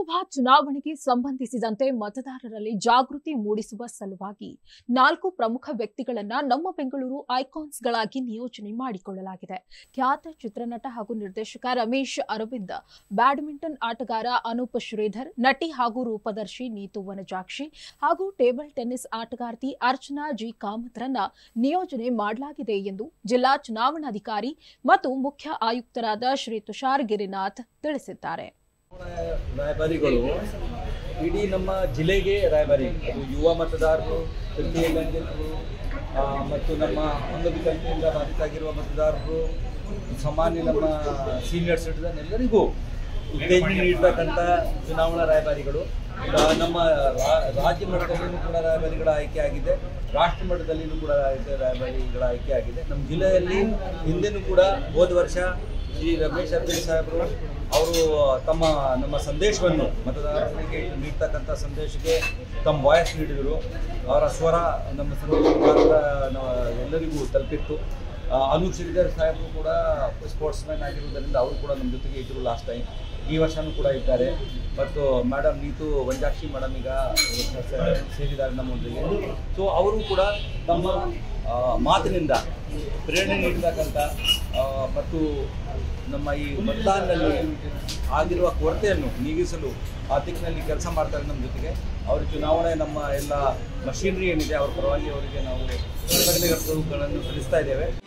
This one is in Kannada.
ಲೋಕಸಭಾ ಚುನಾವಣೆಗೆ ಸಂಬಂಧಿಸಿದಂತೆ ಮತದಾರರಲ್ಲಿ ಜಾಗೃತಿ ಮೂಡಿಸುವ ಸಲುವಾಗಿ ನಾಲ್ಕು ಪ್ರಮುಖ ವ್ಯಕ್ತಿಗಳನ್ನ ನಮ್ಮ ಬೆಂಗಳೂರು ಐಕಾನ್ಸ್ಗಳಾಗಿ ನಿಯೋಜನೆ ಮಾಡಿಕೊಳ್ಳಲಾಗಿದೆ ಖ್ಯಾತ ಚಿತ್ರನಟ ಹಾಗೂ ನಿರ್ದೇಶಕ ರಮೇಶ್ ಅರವಿಂದ್ ಬ್ಯಾಡ್ಮಿಂಟನ್ ಆಟಗಾರ ಅನೂಪ್ ಶ್ರೀಧರ್ ನಟಿ ಹಾಗೂ ರೂಪದರ್ಶಿ ನೀತು ವನಜಾಕ್ಷಿ ಹಾಗೂ ಟೇಬಲ್ ಟೆನ್ನಿಸ್ ಆಟಗಾರ್ತಿ ಅರ್ಚನಾ ಜಿ ಕಾಮತ್ರನ್ನ ನಿಯೋಜನೆ ಮಾಡಲಾಗಿದೆ ಎಂದು ಜಿಲ್ಲಾ ಚುನಾವಣಾಧಿಕಾರಿ ಮತ್ತು ಮುಖ್ಯ ಆಯುಕ್ತರಾದ ಶ್ರೀ ತುಷಾರ್ ಗಿರಿನಾಥ್ ತಿಳಿಸಿದ್ದಾರೆ ರಾಯಭಾರಿಗಳು ಇಡೀ ನಮ್ಮ ಜಿಲ್ಲೆಗೆ ರಾಯಭಾರಿ ಅದು ಯುವ ಮತದಾರರು ತೃತೀಯ ಲಿಂಗಿತರು ಆ, ಮತ್ತು ನಮ್ಮ ಅಂಗವಿಕಲತೆಯಿಂದ ಬಾಧಿತಾಗಿರುವ ಮತದಾರರು ಸಾಮಾನ್ಯ ನಮ್ಮ ಸೀನಿಯರ್ ಸಿಟಿಸನ್ ಎಲ್ಲರಿಗೂ ಉತ್ತೇಜನ ನೀಡತಕ್ಕಂಥ ಚುನಾವಣಾ ರಾಯಭಾರಿಗಳು ಆ, ನಮ್ಮ ರಾ- ರಾಜ್ಯ ಮಟ್ಟದಲ್ಲಿಯೂ ಕೂಡ ರಾಯಭಾರಿಗಳ ಆಯ್ಕೆ ಆಗಿದೆ ರಾಷ್ಟ್ರ ಮಟ್ಟದಲ್ಲಿಯೂ ಕೂಡ ಆಯ್ಕೆ- ರಾಯಭಾರಿಗಳ ಆಯ್ಕೆ ಆಗಿದೆ ನಮ್ಮ ಜಿಲ್ಲೆಯಲ್ಲಿ ಹಿಂದೆನೂ ಕೂಡ ಹೋದ ವರ್ಷ ಶ್ರೀ ರಮೇಶ್ ಅರ್ಜುನ್ ಸಾಹೇಬರು ಅವರು ತಮ್ಮ ನಮ್ಮ ಸಂದೇಶವನ್ನು ಮತದಾರರಿಗೆ ನೀಡ್ತಕ್ಕಂಥ ಸಂದೇಶಕ್ಕೆ ತಮ್ಮ ವಾಯ್ಸ್ ನೀಡಿದರು ಅವರ ಸ್ವರ ನಮ್ಮ ಸಂದೇಶ ಮುಖಾಂತರ ನ- ಎಲ್ಲರಿಗೂ ತಲುಪಿತ್ತು ಆ, ಅನೂಪ್ ಶ್ರೀಧರ್ ಸಾಹೇಬರು ಕೂಡ ಸ್ಪೋರ್ಟ್ಸ್ ಮ್ಯಾನ್ ಆಗಿರುವುದರಿಂದ ಅವರು ಕೂಡ ನಮ್ಮ ಜೊತೆಗೆ ಇದ್ದರು ಲಾಸ್ಟ್ ಟೈಮ್ ಈ ವರ್ಷನೂ ಕೂಡ ಇದ್ದಾರೆ ಮತ್ತು ಮೇಡಮ್ ನೀತು ವಂಜಾಕ್ಷಿ ಮೇಡಮ್ ಈಗ ಸ- ಸೇರಿದ್ದಾರೆ ನಮ್ಮೊಂದಿಗೆ ಸೊ ಅವರು ಕೂಡ ತಮ್ಮ ಆ, ಮಾತಿನಿಂದ ಪ್ರೇರಣೆ ನೀಡತಕ್ಕಂಥ ಆ, ಮತ್ತು ನಮ್ಮ ಈ ಮತದಾನದಲ್ಲಿ ಆಗಿರುವ ಕೊರತೆಯನ್ನು ನೀಗಿಸಲು ಆ ದಿಕ್ಕಿನಲ್ಲಿ ಕೆಲಸ ಮಾಡ್ತಾರೆ ನಮ್ಮ ಜೊತೆಗೆ ಅವ್ರ ಚುನಾವಣೆ ನಮ್ಮ ಎಲ್ಲ ಮಷೀನರಿ ಏನಿದೆ ಅವ್ರ ಪರವಾಗಿ ಅವರಿಗೆ ನಾವು ಕೃತಜ್ಞತೆಗಳನ್ನು ಸಲ್ಲಿಸ್ತಾ ಇದ್ದೇವೆ